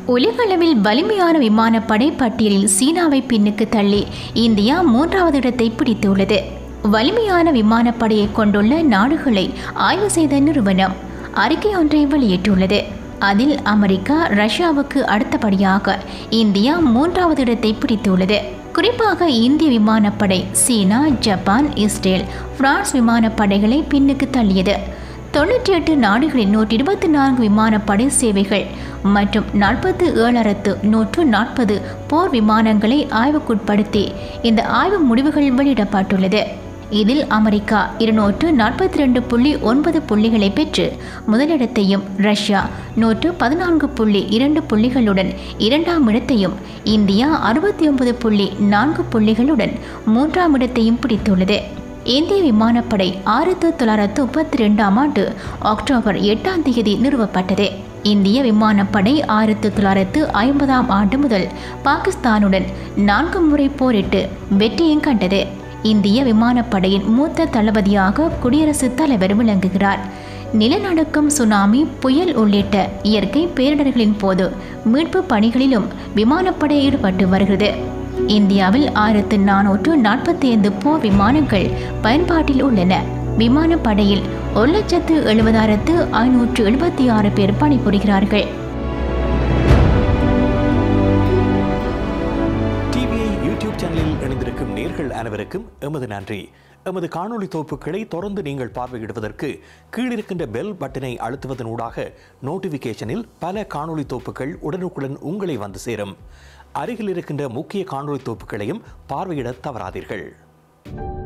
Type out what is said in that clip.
உலகளவில் வலிமையான விமானப்படை பட்டியலில் சீனாவை பின்னுக்கு தள்ளி இந்தியா மூன்றாவது இடத்தை பிடித்துள்ளது வலிமையான விமானப்படையை கொண்டுள்ள நாடுகளை ஆய்வு செய்த நிறுவனம் அறிக்கை ஒன்றை வெளியிட்டுள்ளது அதில் அமெரிக்கா ரஷ்யாவுக்கு அடுத்தபடியாக இந்தியா மூன்றாவது இடத்தை பிடித்துள்ளது குறிப்பாக இந்திய விமானப்படை சீனா ஜப்பான் இஸ்ரேல் பிரான்ஸ் விமானப்படைகளை பின்னுக்கு தள்ளியது தொண்ணூற்றி எட்டு நாடுகளின் நூற்றி இருபத்தி நான்கு விமானப்படை சேவைகள் மற்றும் நாற்பத்தி ஏழாயிரத்து நூற்று நாற்பது போர் விமானங்களை ஆய்வுக்குட்படுத்தி இந்த ஆய்வு முடிவுகள் வெளியிடப்பட்டுள்ளது இதில் அமெரிக்கா இருநூற்று நாற்பத்தி ரெண்டு புள்ளி ஒன்பது புள்ளிகளை பெற்று முதலிடத்தையும் ரஷ்யா நூற்று பதினான்கு புள்ளி இரண்டு புள்ளிகளுடன் இரண்டாம் இடத்தையும் இந்தியா அறுபத்தி ஒன்பது புள்ளி நான்கு புள்ளிகளுடன் மூன்றாம் இடத்தையும் பிடித்துள்ளது இந்திய விமானப்படை ஆயிரத்தி தொள்ளாயிரத்து முப்பத்தி ரெண்டாம் ஆண்டு அக்டோபர் எட்டாம் தேதி நிறுவப்பட்டது இந்திய விமானப்படை ஆயிரத்தி தொள்ளாயிரத்து ஐம்பதாம் ஆண்டு முதல் பாகிஸ்தானுடன் நான்கு முறை போரிட்டு வெற்றியும் கண்டது இந்திய விமானப்படையின் மூத்த தளபதியாக குடியரசுத் தலைவர் விளங்குகிறார் நிலநடுக்கம் சுனாமி புயல் உள்ளிட்ட இயற்கை பேரிடர்களின் போது மீட்பு பணிகளிலும் விமானப்படை ஈடுபட்டு வருகிறது இந்தியாவில் ஆயிரத்து நானூற்று நாற்பத்தி ஐந்து போர் விமானங்கள் பயன்பாட்டில் உள்ளன விமானப்படையில் ஒரு லட்சத்து எழுபதாயிரத்து ஐநூற்று எழுபத்தி ஆறு பேர் பணிபுரிகிறார்கள் டிவிஐ யூடியூப் சேனலில் இணைந்திருக்கும் நேர்கள் அனைவருக்கும் எமது நன்றி எமது காணொளி தொகுப்புகளை தொடர்ந்து நீங்கள் பார்வையிடுவதற்கு கீழிருக்கின்ற பெல் பட்டனை அழுத்துவதனூடாக நோட்டிஃபிகேஷனில் பல காணொளி தொகுப்புகள் உடனுக்குடன் உங்களை வந்து சேரும் அருகில் இருக்கின்ற முக்கிய காணொளி தொகுப்புகளையும் பார்வையிட தவறாதீர்கள்